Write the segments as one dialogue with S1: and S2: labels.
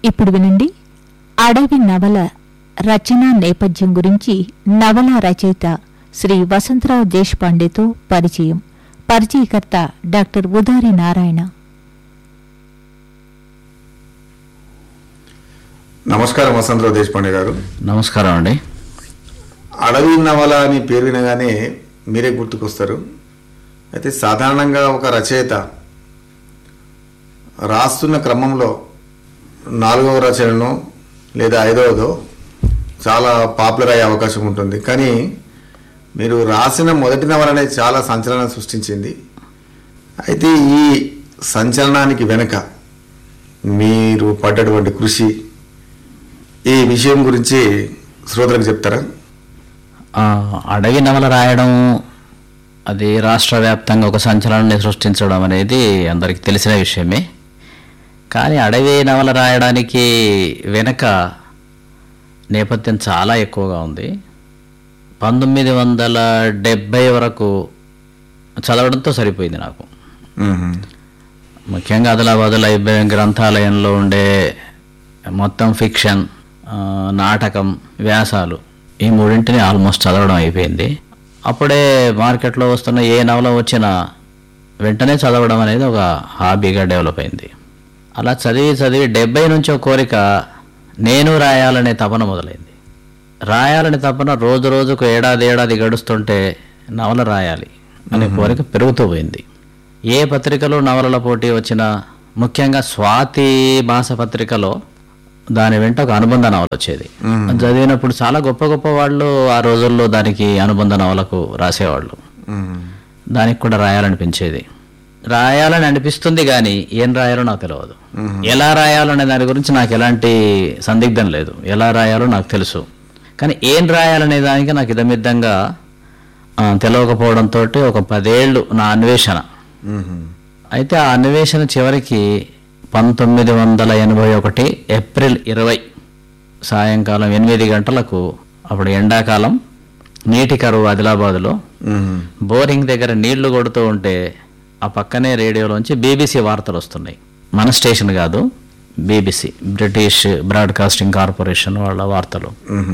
S1: ఇప్పుడు వినండి అడవి నవల రచనా నేపథ్యం గురించి నవల రచయిత శ్రీ వసంతరావు దేశపాండేతో పరిచయం పరిచయకర్త డాక్టర్ ఉదారి నారాయణ
S2: నమస్కారం వసంతరావు దేశపాండే గారు
S3: నమస్కారం అండి
S2: అడవి నవల అని పేరు వినగానే మీరే గుర్తుకొస్తారు అయితే సాధారణంగా ఒక రచయిత రాస్తున్న క్రమంలో నాలుగవ రచనను లేదా ఐదవదో చాలా పాపులర్ అయ్యే అవకాశం ఉంటుంది కానీ మీరు రాసిన మొదటి నవల అనేది చాలా సంచలనం సృష్టించింది అయితే ఈ సంచలనానికి వెనుక మీరు పడ్డటువంటి కృషి ఈ విషయం గురించి శ్రోతలకు చెప్తారా
S3: ఆ, అడవి నవల రాయడం అది రాష్ట్ర వ్యాప్తంగా ఒక సంచలనాన్ని సృష్టించడం అనేది అందరికీ తెలిసిన విషయమే కానీ అడవి నవల రాయడానికి వెనక నేపథ్యం చాలా ఎక్కువగా ఉంది పంతొమ్మిది వందల డెబ్భై వరకు చదవడంతో సరిపోయింది నాకు ముఖ్యంగా ఆదిలాబాద్ లైబ్రరీ గ్రంథాలయంలో ఉండే మొత్తం ఫిక్షన్ ఆ, నాటకం వ్యాసాలు ఈ మూడింటిని ఆల్మోస్ట్ చదవడం అయిపోయింది అప్పుడే మార్కెట్లో వస్తున్న ఏ నవల వచ్చినా వెంటనే చదవడం అనేది ఒక హాబీగా డెవలప్ అయింది అలా చదివి చదివి డెబ్బై నుంచి ఒక కోరిక నేను రాయాలనే తపన మొదలైంది రాయాలనే తపన రోజు రోజుకు ఏడాది ఏడాది గడుస్తుంటే నవల రాయాలి అనే కోరిక పెరుగుతూ పోయింది ఏ పత్రికలో నవలల పోటీ వచ్చినా ముఖ్యంగా స్వాతి మాస పత్రికలో దాని వెంట ఒక అనుబంధ నవల వచ్చేది చదివినప్పుడు చాలా గొప్ప గొప్ప వాళ్ళు ఆ రోజుల్లో దానికి అనుబంధ నవలకు రాసేవాళ్ళు దానికి కూడా రాయాలనిపించేది రాయాలని అనిపిస్తుంది కానీ ఏం రాయాలో నాకు తెలియదు ఎలా రాయాలనే దాని గురించి నాకు ఎలాంటి సందిగ్ధం లేదు ఎలా రాయాలో నాకు తెలుసు కానీ ఏం రాయాలనే దానికి నాకు ఇదమిద్దంగా ఆ, తెలియకపోవడంతో ఒక పదేళ్ళు నా అన్వేషణ అయితే ఆ అన్వేషణ చివరికి పంతొమ్మిది వందల ఎనభై ఒకటి ఏప్రిల్ ఇరవై సాయంకాలం ఎనిమిది గంటలకు అప్పుడు ఎండాకాలం నీటి కరువు ఆదిలాబాదులో బోరింగ్ దగ్గర నీళ్లు కొడుతూ ఉంటే ఆ పక్కనే రేడియోలోంచి బీబీసీ వార్తలు వస్తున్నాయి మన స్టేషన్ కాదు బీబీసీ బ్రిటిష్ బ్రాడ్కాస్టింగ్ కార్పొరేషన్ వాళ్ళ వార్తలు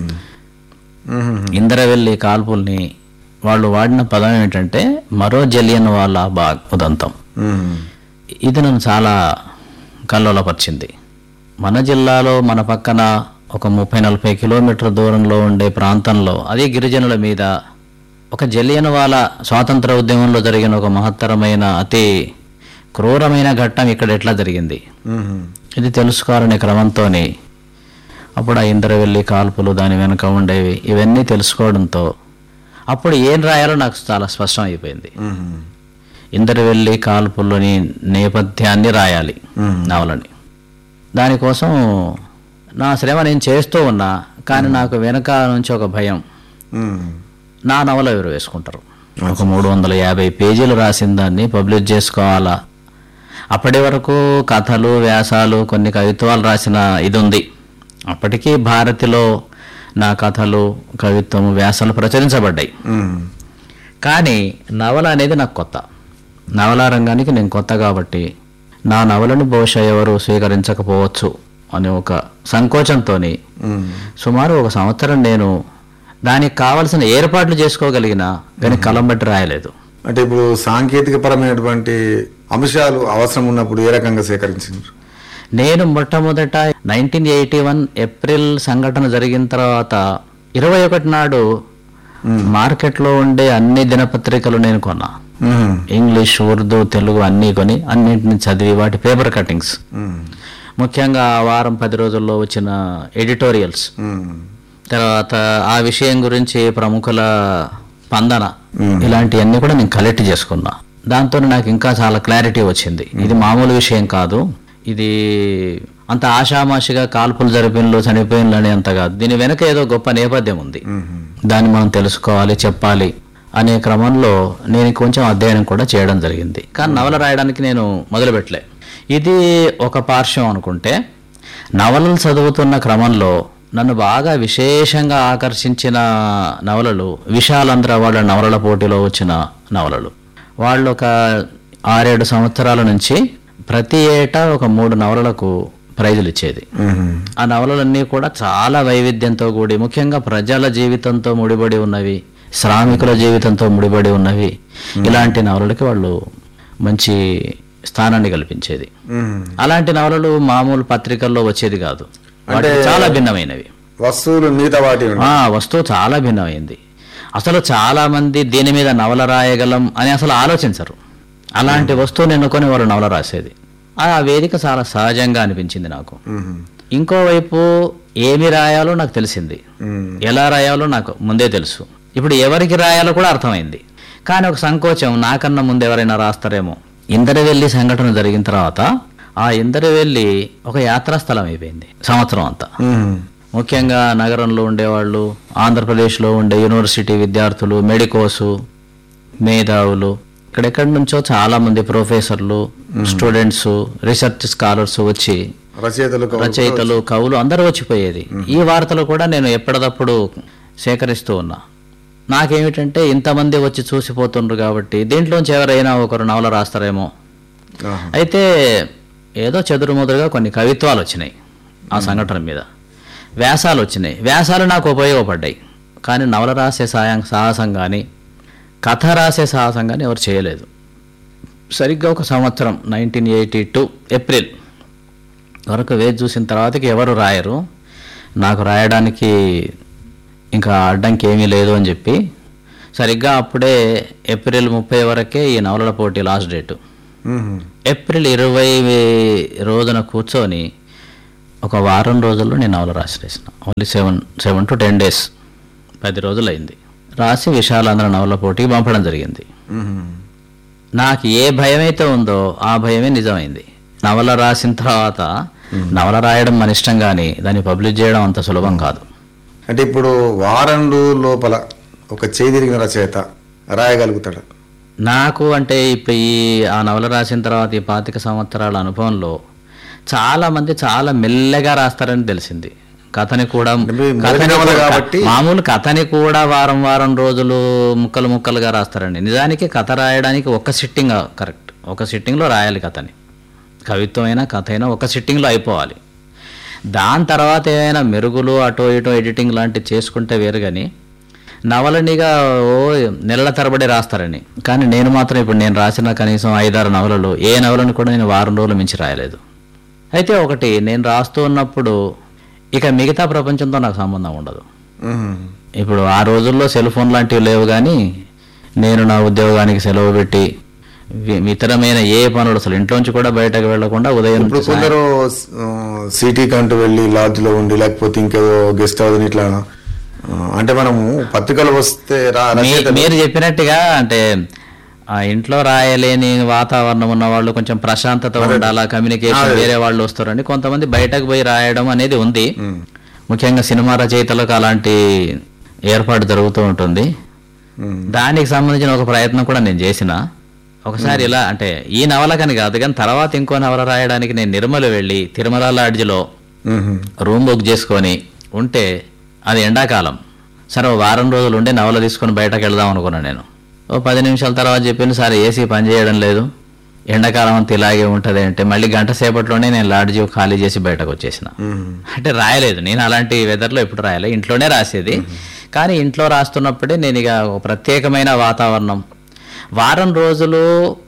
S3: ఇందరవెల్లి కాల్పుల్ని వాళ్ళు వాడిన పదం ఏమిటంటే మరో జలియన్ వాళ్ళ బాగ్ ఉదంతం ఇది నన్ను చాలా కల్లోలపరిచింది మన జిల్లాలో మన పక్కన ఒక ముప్పై నలభై కిలోమీటర్ దూరంలో ఉండే ప్రాంతంలో అదే గిరిజనుల మీద ఒక జలియన్ వాళ్ళ స్వాతంత్ర ఉద్యమంలో జరిగిన ఒక మహత్తరమైన అతి క్రూరమైన ఘట్టం ఇక్కడ ఎట్లా జరిగింది ఇది తెలుసుకోవాలనే క్రమంతోనే అప్పుడు ఆ ఇంద్రవెల్లి కాల్పులు దాని వెనుక ఉండేవి ఇవన్నీ తెలుసుకోవడంతో అప్పుడు ఏం రాయాలో నాకు చాలా స్పష్టం అయిపోయింది ఇంద్రవెల్లి కాల్పుల్లోని నేపథ్యాన్ని రాయాలి నవలని దానికోసం నా శ్రమ నేను చేస్తూ ఉన్నా కానీ నాకు వెనక నుంచి ఒక భయం నా నవల ఎవరు వేసుకుంటారు ఒక మూడు వందల యాభై పేజీలు రాసిన దాన్ని పబ్లిష్ చేసుకోవాలా అప్పటి వరకు కథలు వ్యాసాలు కొన్ని కవిత్వాలు రాసిన ఇది ఉంది అప్పటికీ భారతిలో నా కథలు కవిత్వం వ్యాసాలు ప్రచురించబడ్డాయి కానీ నవల అనేది నాకు కొత్త నవలా రంగానికి నేను కొత్త కాబట్టి నా నవలను బహుశా ఎవరు స్వీకరించకపోవచ్చు అనే ఒక సంకోచంతో సుమారు ఒక సంవత్సరం నేను దానికి కావలసిన ఏర్పాట్లు చేసుకోగలిగిన కానీ కలం బట్టి రాయలేదు
S2: అంటే ఇప్పుడు సాంకేతిక పరమైనటువంటి అంశాలు అవసరం ఉన్నప్పుడు ఏ రకంగా సేకరించారు
S3: నేను మొట్టమొదట నైన్టీన్ ఎయిటీ వన్ ఏప్రిల్ సంఘటన జరిగిన తర్వాత ఇరవై ఒకటి నాడు మార్కెట్లో ఉండే అన్ని దినపత్రికలు నేను కొన్నా ఇంగ్లీష్ ఉర్దూ తెలుగు అన్నీ కొని అన్నింటిని చదివి వాటి పేపర్ కటింగ్స్ ముఖ్యంగా ఆ వారం పది రోజుల్లో వచ్చిన ఎడిటోరియల్స్ తర్వాత ఆ విషయం గురించి ప్రముఖుల స్పందన ఇలాంటివన్నీ కూడా నేను కలెక్ట్ చేసుకున్నా దాంతో నాకు ఇంకా చాలా క్లారిటీ వచ్చింది ఇది మామూలు విషయం కాదు ఇది అంత ఆషామాషిగా కాల్పులు జరిపినలో చనిపోయినలు అని అంత కాదు దీని వెనక ఏదో గొప్ప నేపథ్యం ఉంది దాన్ని మనం తెలుసుకోవాలి చెప్పాలి అనే క్రమంలో నేను కొంచెం అధ్యయనం కూడా చేయడం జరిగింది కానీ నవల రాయడానికి నేను మొదలుపెట్టలే ఇది ఒక పార్శ్వం అనుకుంటే నవలలు చదువుతున్న క్రమంలో నన్ను బాగా విశేషంగా ఆకర్షించిన నవలలు విశాలాంధ్ర వాళ్ళ నవలల పోటీలో వచ్చిన నవలలు వాళ్ళు ఒక ఆరేడు సంవత్సరాల నుంచి ప్రతి ఏటా ఒక మూడు నవలలకు ప్రైజులు ఇచ్చేది
S2: మ్మ్.
S3: ఆ నవలలన్నీ కూడా చాలా వైవిధ్యంతో కూడి ముఖ్యంగా ప్రజల జీవితంతో ముడిపడి ఉన్నవి శ్రామికుల జీవితంతో ముడిపడి ఉన్నవి ఇలాంటి నవలలకి వాళ్ళు మంచి స్థానాన్ని కల్పించేది
S2: మ్మ్.
S3: అలాంటి నవలలు మామూలు పత్రికల్లో వచ్చేది కాదు వాటికి చాలా భిన్నమైనవి
S2: వస్తువులు మిగతా వాటి ఉండే.
S3: ఆ వస్తువు చాలా భిన్నమైంది అసలు చాలా మంది దీని మీద నవల రాయగలం అని అసలు ఆలోచించరు అలాంటి వస్తువుని ఎన్నుకొని వారు నవల రాసేది ఆ వేదిక చాలా సహజంగా అనిపించింది నాకు
S2: మ్మ్.
S3: ఇంకోవైపు ఏమి రాయాలో నాకు తెలిసింది
S2: మ్మ్.
S3: ఎలా రాయాలో నాకు ముందే తెలుసు ఇప్పుడు ఎవరికి రాయాలో కూడా అర్థమైంది కానీ ఒక సంకోచం నాకన్నా ముందు ఎవరైనా రాస్తారేమో ఇందరవెల్లి సంఘటన జరిగిన తర్వాత ఆ ఇందరవెల్లి ఒక యాత్రా స్థలం అయిపోయింది సంవత్సరం అంతా
S2: మ్మ్.
S3: ముఖ్యంగా నగరంలో ఉండేవాళ్ళు ఆంధ్రప్రదేశ్లో ఉండే యూనివర్సిటీ విద్యార్థులు మెడికోసు మేధావులు ఇక్కడెక్కడి నుంచో చాలా మంది ప్రొఫెసర్లు స్టూడెంట్స్ రీసెర్చ్ స్కాలర్స్ వచ్చి
S2: రచయితలు కవులు
S3: రచయితలు కవులు అందరూ వచ్చిపోయేది ఈ వార్తలు కూడా నేను ఎప్పటికప్పుడు సేకరిస్తూ ఉన్నా నాకేమిటంటే ఇంతమంది వచ్చి చూసిపోతుండ్రు కాబట్టి దీంట్లోంచి ఎవరైనా ఒకరు నవల రాస్తారేమో
S2: ఆహా.
S3: అయితే ఏదో చెదురుముదురుగా కొన్ని కవిత్వాలు వచ్చినాయి ఆ సంఘటన మీద వ్యాసాలు వచ్చినాయి వ్యాసాలు నాకు ఉపయోగపడ్డాయి కానీ నవల రాసే సాయం సాహసం కానీ కథ రాసే సాహసం కానీ ఎవరు చేయలేదు సరిగ్గా ఒక సంవత్సరం నైన్టీన్ ఎయిటీ టూ ఏప్రిల్ వరకు వేచి చూసిన తర్వాతకి ఎవరు రాయరు నాకు రాయడానికి ఇంకా అడ్డంకి ఏమీ లేదు అని చెప్పి సరిగ్గా అప్పుడే ఏప్రిల్ ముప్పై వరకే ఈ నవలల పోటీ లాస్ట్ డేటు
S2: మ్మ్.
S3: ఏప్రిల్ ఇరవై రోజున కూర్చొని ఒక వారం రోజుల్లో నేను నవల రాసేసిన only seven seven to ten days పది రోజులు అయింది రాసి విశాలాంధ్ర నవల పోటీకి పంపడం జరిగింది
S2: మ్మ్.
S3: నాకు ఏ భయం అయితే ఉందో ఆ భయమే నిజమైంది నవల రాసిన తర్వాత నవల రాయడం మన ఇష్టం కానీ దాన్ని పబ్లిష్ చేయడం అంత సులభం కాదు
S2: అంటే ఇప్పుడు వారం రోజుల లోపల ఒక చేయి తిరిగిన రచయిత రాయగలుగుతాడు
S3: నాకు అంటే ఇప్పుడు ఈ ఆ నవల రాసిన తర్వాత ఈ పాతిక సంవత్సరాల అనుభవంలో చాలా మంది చాలా మెల్లగా రాస్తారని తెలిసింది కథని కూడా
S2: మీ మొదటి
S3: కథని
S2: నవల
S3: కూడా-
S2: కాబట్టి-
S3: మామూలు కథని కూడా వారం వారం రోజులు ముక్కలు ముక్కలుగా రాస్తారండి నిజానికి కథ రాయడానికి ఒక సిట్టింగ్ కరెక్ట్ ఒక సిట్టింగ్లో రాయాలి కథని కవిత్వం అయినా కథ అయినా ఒక సిట్టింగ్లో అయిపోవాలి దాని తర్వాత ఏమైనా మెరుగులు అటో ఇటో ఎడిటింగ్ లాంటివి చేసుకుంటే వేరు కానీ నవలనిగా ఓ నెలల తరబడి రాస్తారని కానీ నేను మాత్రం ఇప్పుడు నేను రాసిన కనీసం ఐదారు నవలలు ఏ నవలను కూడా నేను వారం రోజులు మించి రాయలేదు అయితే ఒకటి నేను రాస్తూ ఉన్నప్పుడు ఇక మిగతా ప్రపంచంతో నాకు సంబంధం ఉండదు
S2: మ్మ్.
S3: ఇప్పుడు ఆ రోజుల్లో సెల్ ఫోన్ లాంటివి లేవు కానీ నేను నా ఉద్యోగానికి సెలవు పెట్టి వి- ఇతరమైన ఏ పనులు అసలు ఇంట్లోంచి కూడా బయటకు వెళ్లకుండా ఉదయం
S2: ఇప్పుడు
S3: నుంచి సాయం-
S2: కొందరు సిటీ కంటూ వెళ్ళి లాడ్జ్ లో ఉండి లేకపోతే ఇంకేదో గెస్ట్ హౌస్ ఇట్లా ఆ, అంటే మనము పత్రికలు వస్తే రా
S3: మీ-
S2: రచయితలు
S3: మీరు చెప్పినట్టుగా అంటే ఆ ఇంట్లో రాయలేని వాతావరణం ఉన్న వాళ్ళు కొంచెం ప్రశాంతత ఉండాలా కమ్యూనికేషన్ వేరే వాళ్ళు వస్తారని కొంతమంది బయటకు పోయి రాయడం అనేది ఉంది ముఖ్యంగా సినిమా రచయితలకు అలాంటి ఏర్పాటు జరుగుతూ ఉంటుంది
S2: మ్మ్.
S3: దానికి సంబంధించిన ఒక ప్రయత్నం కూడా నేను చేసిన ఒకసారి ఇలా అంటే ఈ నవలకని కాదు కానీ తర్వాత ఇంకో నవల రాయడానికి నేను నిర్మల వెళ్ళి తిరుమల లాడ్జిలో
S2: మ్మ్.
S3: రూమ్ బుక్ చేసుకొని ఉంటే అది ఎండాకాలం సరే ఓ వారం రోజులు ఉండి నవల తీసుకొని బయటకు వెళ్దాం అనుకున్నాను నేను ఓ పది నిమిషాల తర్వాత చెప్పింది సార్ ఏసీ పని చేయడం లేదు ఎండాకాలం అంతా ఇలాగే ఉంటుంది అంటే మళ్ళీ గంట సేపట్లోనే నేను లాడ్జి ఖాళీ చేసి బయటకు వచ్చేసిన
S2: మ్మ్.
S3: అంటే రాయలేదు నేను అలాంటి వెదర్లో ఎప్పుడు రాయలేదు ఇంట్లోనే రాసేది కానీ ఇంట్లో రాస్తున్నప్పుడే నేను ఇక ఒక ప్రత్యేకమైన వాతావరణం వారం రోజులు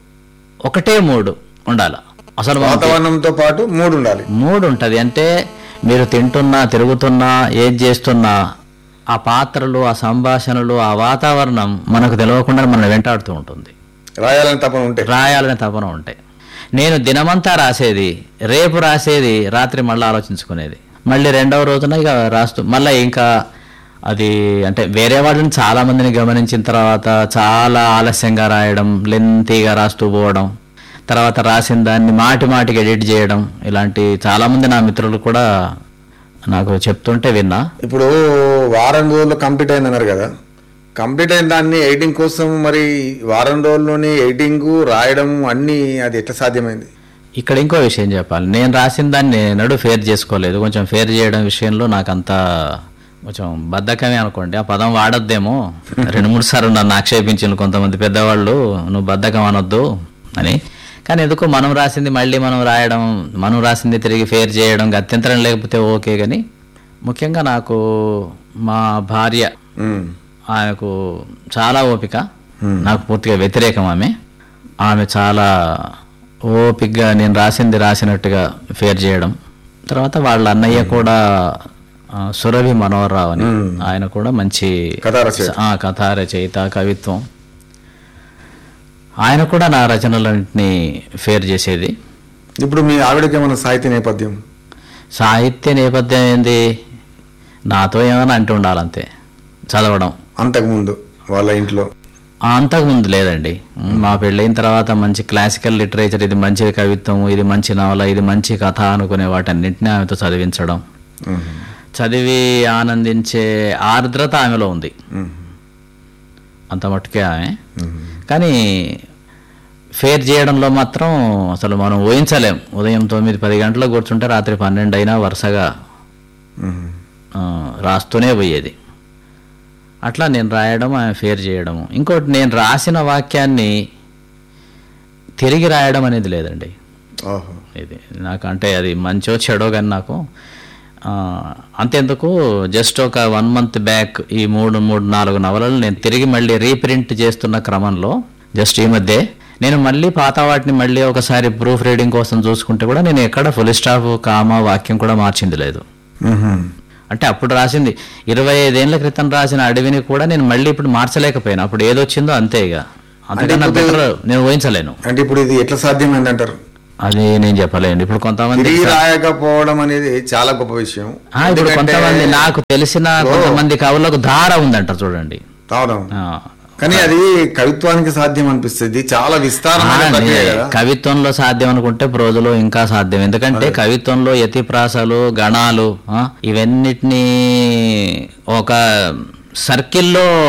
S3: ఒకటే మూడు ఉండాలి అసలు మనం
S2: వాతావరణంతో పాటు మూడు ఉండాలి
S3: మూడు ఉంటుంది అంటే మీరు తింటున్నా తిరుగుతున్నా ఏది చేస్తున్నా ఆ పాత్రలు ఆ సంభాషణలు ఆ వాతావరణం మనకు తెలియకుండా మనం వెంటాడుతూ ఉంటుంది
S2: రాయాలని తపన ఉంటే
S3: రాయాలనే తపన ఉంటాయి నేను దినమంతా రాసేది రేపు రాసేది రాత్రి మళ్ళీ ఆలోచించుకునేది మళ్ళీ రెండవ రోజున ఇక రాస్తూ మళ్ళీ ఇంకా అది అంటే వేరే వాళ్ళని చాలా మందిని గమనించిన తర్వాత చాలా ఆలస్యంగా రాయడం లెంతీగా రాస్తూ పోవడం తర్వాత రాసిన దాన్ని మాటి మాటికి ఎడిట్ చేయడం ఇలాంటి చాలా మంది నా మిత్రులు కూడా నాకు చెప్తుంటే విన్నా
S2: ఇప్పుడు వారం రోజుల్లో కంప్లీట్ అయింది అన్నారు కదా కంప్లీట్ అయిన దాన్ని ఎడిటింగ్ కోసం మరి వారం రోజుల్లోనే ఎడిటింగ్ రాయడం అన్ని అది ఎట్లా సాధ్యమైంది
S3: ఇక్కడ ఇంకో విషయం చెప్పాలి నేను రాసిన దాన్ని నడు ఫేర్ చేసుకోలేదు కొంచెం ఫేర్ చేయడం విషయంలో నాకు అంత కొంచెం బద్ధకమే అనుకోండి ఆ పదం వాడొద్దేమో రెండు మూడు సార్లు నన్ను ఆక్షేపించిన కొంతమంది పెద్దవాళ్ళు నువ్వు బద్ధకం అనొద్దు అని కానీ ఎందుకో మనం రాసింది మళ్ళీ మనం రాయడం మనం రాసింది తిరిగి ఫేర్ చేయడం గత్యంతరం లేకపోతే ఓకే కానీ ముఖ్యంగా నాకు మా భార్య
S2: ఉమ్,
S3: ఆమెకు చాలా ఓపిక నాకు పూర్తిగా వ్యతిరేకం ఆమె ఆమె చాలా ఓపికగా నేను రాసింది రాసినట్టుగా ఫేర్ చేయడం తర్వాత వాళ్ళ అన్నయ్య కూడా ఆ, సురభి మనోహర్ రావు అని ఆయన కూడా మంచి
S2: కథా రచయిత.
S3: ఆ, కథా రచయిత కవిత్వం ఆయన కూడా నా రచనలన్నింటినీ ఫేర్ చేసేది
S2: ఇప్పుడు మీ ఆవిడకి ఏమైనా సాహిత్య నేపథ్యం
S3: సాహిత్య నేపథ్యం ఏంది నాతో ఏమైనా అంటూ ఉండాలంతే చదవడం
S2: అంతకుముందు వాళ్ళ ఇంట్లో
S3: ఆ, అంతకుముందు లేదండి మా పెళ్ళైన తర్వాత మంచి క్లాసికల్ లిటరేచర్ ఇది మంచి కవిత్వం ఇది మంచి నవల ఇది మంచి కథ అనుకునే వాటన్నింటినీ ఆమెతో చదివించడం
S2: ఉమ్,
S3: చదివి ఆనందించే ఆర్ద్రత ఆమెలో ఉంది
S2: ఉమ్,
S3: అంత మట్టుకే ఆమె
S2: ఉమ్.
S3: కానీ ఫేర్ చేయడంలో మాత్రం అసలు మనం ఊహించలేం ఉదయం తొమ్మిది పది గంటలకు కూర్చుంటే రాత్రి పన్నెండు అయినా వరుసగా
S2: ఉమ్.
S3: ఆ, రాస్తూనే పోయేది అట్లా నేను రాయడం ఆమె ఫేర్ చేయడము ఇంకోటి నేను రాసిన వాక్యాన్ని తిరిగి రాయడం అనేది లేదండి
S2: ఓహో
S3: ఇది నాకు అంటే అది మంచో చెడో కానీ నాకు ఆ, అంతెందుకు జస్ట్ ఒక వన్ మంత్ బ్యాక్ ఈ మూడు మూడు నాలుగు నవలలు నేను తిరిగి మళ్ళీ రీప్రింట్ చేస్తున్న క్రమంలో జస్ట్ ఈ మధ్య నేను మళ్ళీ పాత వాటిని మళ్ళీ ఒకసారి ప్రూఫ్ రీడింగ్ కోసం చూసుకుంటే కూడా నేను ఎక్కడ ఫుల్ స్టాప్ కామా వాక్యం కూడా మార్చింది లేదు
S2: ఉహుం.
S3: అంటే అప్పుడు రాసింది ఇరవై ఐదేళ్ల క్రితం రాసిన అడవిని కూడా నేను మళ్ళీ ఇప్పుడు మార్చలేకపోయాను అప్పుడు ఏదొచ్చిందో అంతే ఇక అంతకన్నా బెటర్ నేను ఊహించలేను
S2: అంటే ఇప్పుడు ఇది ఎట్లా సాధ్యమైందంటారు
S3: అది నేను చెప్పలేను ఇప్పుడు కొంతమంది
S2: తిరిగి రాయకపోవడం అనేది చాలా గొప్ప విషయం
S3: ఆ, ఇప్పుడు
S2: ఎందుకంటే-
S3: కొంతమంది నాకు తెలిసిన కొంతమంది కవులకు ధార ఉందంటారు చూడండి
S2: అవునవును
S3: ఆ.
S2: కానీ అది కవిత్వానికి సాధ్యం అనిపిస్తుంది చాలా
S3: ఆ,
S2: విస్తారమైన ప్రక్రియ
S3: నే-
S2: కదా
S3: కవిత్వంలో సాధ్యం అనుకుంటే ప్రోజులో ఇంకా సాధ్యం ఎందుకంటే కవిత్వంలో యతిప్రాసలు గణాలు ఆ, ఇవన్నిటినీ ఒక సర్కిల్లో